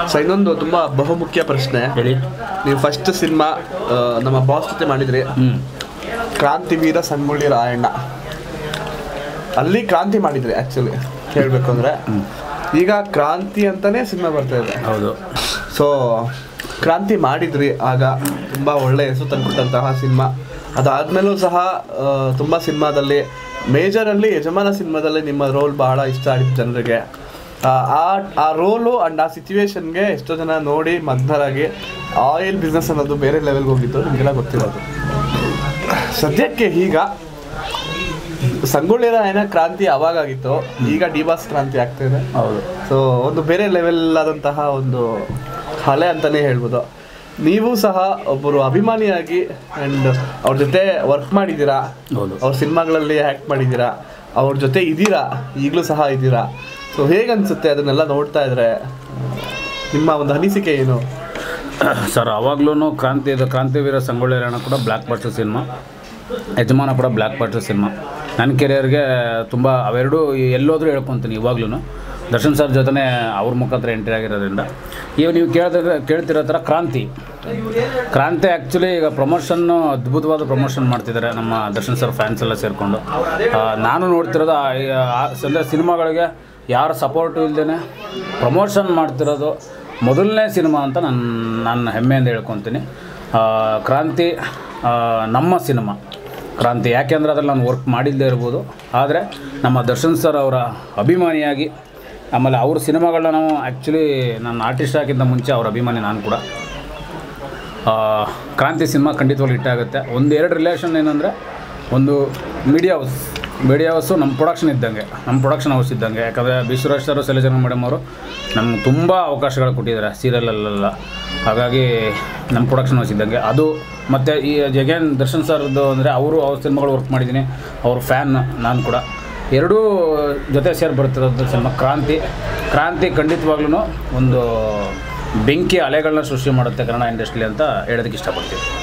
so ಇನ್ನೊಂದು ತುಂಬ ಬಹುಮುಖ್ಯ ಪ್ರಶ್ನೆ ಹೇಳಿ ನೀವು ಫಸ್ಟ್ ಸಿನಿಮಾ ನಮ್ಮ ಬಾಸ್ ಜೊತೆ ಮಾಡಿದ್ರಿ ಹ್ಞೂ ಕ್ರಾಂತಿವೀರ ಸಂಗೊಳ್ಳಿ ರಾಯಣ್ಣ ಅಲ್ಲಿ ಕ್ರಾಂತಿ ಮಾಡಿದ್ರಿ ಆ್ಯಕ್ಚುಲಿ ಹೇಳಬೇಕು ಅಂದರೆ ಈಗ ಕ್ರಾಂತಿ ಅಂತಾನೆ ಸಿನಿಮಾ ಬರ್ತಾ ಇದೆ ಹೌದು ಸೊ ಕ್ರಾಂತಿ ಮಾಡಿದ್ರಿ ಆಗ ತುಂಬ ಒಳ್ಳೆ ಹೆಸರು ತಂದ್ಬಿಟ್ಟಂತಹ ಸಿನಿಮಾ ಅದಾದ್ಮೇಲೂ ಸಹ ಆ, ತುಂಬ ಸಿನಿಮಾದಲ್ಲಿ ಮೇಜರಲ್ಲಿ ಯಜಮಾನ ಸಿನಿಮಾದಲ್ಲಿ ನಿಮ್ಮ ರೋಲ್ ಬಹಳ ಇಷ್ಟ ಆಗಿತ್ತು ಜನರಿಗೆ ಆ, ಆ ಆ ರೋಲು ಆ್ಯಂಡ್ ಆ ಸಿಚುವೇಶನ್ಗೆ ಎಷ್ಟೋ ಜನ ನೋಡಿ ಮಗ್ನರಾಗಿ ಆಯಿಲ್ ಬಿಸ್ನೆಸ್ ಅನ್ನೋದು ಬೇರೆ ಲೆವೆಲ್ಗೆ ಹೋಗಿತ್ತು ನಿಮಗೆಲ್ಲ ಗೊತ್ತಿರೋದು ಸದ್ಯಕ್ಕೆ ಈಗ ಸಂಗೊಳ್ಳಿ ರಾಯನ ಕ್ರಾಂತಿ ಅವಾಗಾಗಿತ್ತು ಈಗ ಡಿಬಾಸ್ ಕ್ರಾಂತಿ ಆಗ್ತಾ ಇದೆ ಹೌದು ಸೊ ಒಂದು ಬೇರೆ ಲೆವೆಲ್ ಆದಂತಹ ಒಂದು ಕಲೆ ಅಂತಲೇ ಹೇಳ್ಬೋದು ನೀವು ಸಹ ಒಬ್ಬರು ಅಭಿಮಾನಿಯಾಗಿ ಆ್ಯಂಡ್ ಅವ್ರ ಜೊತೆ ವರ್ಕ್ ಮಾಡಿದ್ದೀರಾ ಹೌದು ಅವ್ರ ಸಿನಿಮಾಗಳಲ್ಲಿ ಆ್ಯಕ್ಟ್ ಮಾಡಿದ್ದೀರಾ ಅವ್ರ ಜೊತೆ ಇದ್ದೀರಾ ಈಗಲೂ ಸಹ ಇದ್ದೀರಾ ಸೊ ಹೇಗನ್ಸುತ್ತೆ ಅದನ್ನೆಲ್ಲ ನೋಡ್ತಾ ಇದ್ರೆ ನಿಮ್ಮ ಒಂದು ಅನಿಸಿಕೆ ಏನು ಸರ್ ಆವಾಗ್ಲೂ ಕ್ರಾಂತಿ ಇದು ಕ್ರಾಂತಿವೀರ ಸಂಗೊಳ್ಳಿ ರಾಯಣ್ಣ ಕೂಡ ಬ್ಲ್ಯಾಕ್ ಬಸ್ಟರ್ ಸಿನಿಮಾ ಯಜಮಾನ ಕೂಡ ಬ್ಲ್ಯಾಕ್ ಬಸ್ಟರ್ ಸಿನಿಮಾ ನನ್ನ ಕೆರಿಯರ್ಗೆ ತುಂಬ ಅವೆರಡೂ ಎಲ್ಲೋದ್ರೂ ಹೇಳ್ಕೊತೀನಿ ಇವಾಗ್ಲೂ ದರ್ಶನ್ ಸರ್ ಜೊತೆ ಅವ್ರ ಮುಖಾಂತರ ಎಂಟ್ರಿ ಆಗಿರೋದ್ರಿಂದ ಈಗ ನೀವು ಕೇಳಿದ್ರೆ ಕೇಳ್ತಿರೋ ಥರ ಕ್ರಾಂತಿ ಕ್ರಾಂತಿ ಆ್ಯಕ್ಚುಲಿ ಈಗ ಪ್ರಮೋಷನ್ನು ಅದ್ಭುತವಾದ ಪ್ರಮೋಷನ್ ಮಾಡ್ತಿದ್ದಾರೆ ನಮ್ಮ ದರ್ಶನ್ ಸರ್ ಫ್ಯಾನ್ಸ್ ಎಲ್ಲ ಸೇರಿಕೊಂಡು ನಾನು ನೋಡ್ತಿರೋದು ಆ- ಆ- ಅಂದರೆ ಸಿನಿಮಾಗಳಿಗೆ ಯಾರ ಸಪೋರ್ಟು ಇಲ್ಲದೇ ಪ್ರಮೋಷನ್ ಮಾಡ್ತಿರೋದು ಮೊದಲನೇ ಸಿನಿಮಾ ಅಂತ ನಾನು ನಾನು ಹೆಮ್ಮೆಯಿಂದ ಹೇಳ್ಕೊತೀನಿ ಆ, ಕ್ರಾಂತಿ ಆ, ನಮ್ಮ ಸಿನಿಮಾ ಕ್ರಾಂತಿ ಯಾಕೆಂದ್ರೆ ಅದ್ರಲ್ಲಿ ನಾನು ವರ್ಕ್ ಮಾಡಿಲ್ಲದೆ ಇರ್ಬೋದು ಆದರೆ ನಮ್ಮ ದರ್ಶನ್ ಸರ್ ಅವರ ಅಭಿಮಾನಿಯಾಗಿ ಆಮೇಲೆ ಅವ್ರ ಸಿನಿಮಾಗಳನ್ನ ನಾವು ಆ್ಯಕ್ಚುಲಿ ನಾನು ಆರ್ಟಿಸ್ಟ್ ಆಗಿಂತ ಮುಂಚೆ ಅವ್ರ ಅಭಿಮಾನಿ ನಾನು ಕೂಡ ಆ, ಕ್ರಾಂತಿ ಸಿನಿಮಾ ಖಂಡಿತವಾಗ್ಲೂ ಹಿಟ್ ಆಗುತ್ತೆ ಒಂದೆರಡು ರಿಲೇಷನ್ ಏನಂದರೆ ಒಂದು ಮೀಡಿಯಾ ಹೌಸ್ ಮೀಡಿಯಾ ಹೌಸು ನಮ್ಮ ಪ್ರೊಡಕ್ಷನ್ ಇದ್ದಂಗೆ ನಮ್ಮ ಪ್ರೊಡಕ್ಷನ್ ಹೌಸ್ ಇದ್ದಂಗೆ ಯಾಕಂದರೆ ಬಿ ಸುರೇಶ್ ಸರ್ ಸೆಲೆಜನ್ ಮೇಡಮ್ ಅವರು ನಮ್ಗೆ ತುಂಬ ಅವಕಾಶಗಳು ಕೊಟ್ಟಿದ್ದಾರೆ ಸೀರಿಯಲಲ್ಲೆಲ್ಲ ಹಾಗಾಗಿ ನಮ್ಮ ಪ್ರೊಡಕ್ಷನ್ ಹೌಸ್ ಇದ್ದಂಗೆ ಅದು ಮತ್ತು ಈ ಜಗನ್ ದರ್ಶನ್ ಸರ್ದು ಅಂದರೆ ಅವರು ಅವ್ರ ಸಿನಿಮಾಗಳು ವರ್ಕ್ ಮಾಡಿದ್ದೀನಿ ಅವ್ರ ಫ್ಯಾನ್ ನಾನು ಕೂಡ ಎರಡೂ ಜೊತೆ ಸೇರಿ ಬರ್ತಿರೋದು ಸಿನಿಮಾ ಕ್ರಾಂತಿ ಕ್ರಾಂತಿ ಖಂಡಿತವಾಗ್ಲೂ ಒಂದು ಬೆಂಕಿ ಅಲೆಗಳನ್ನ ಸೃಷ್ಟಿ ಮಾಡುತ್ತೆ ಕನ್ನಡ ಇಂಡಸ್ಟ್ರಿ ಅಂತ ಹೇಳೋದಕ್ಕೆ ಇಷ್ಟಪಡ್ತೀನಿ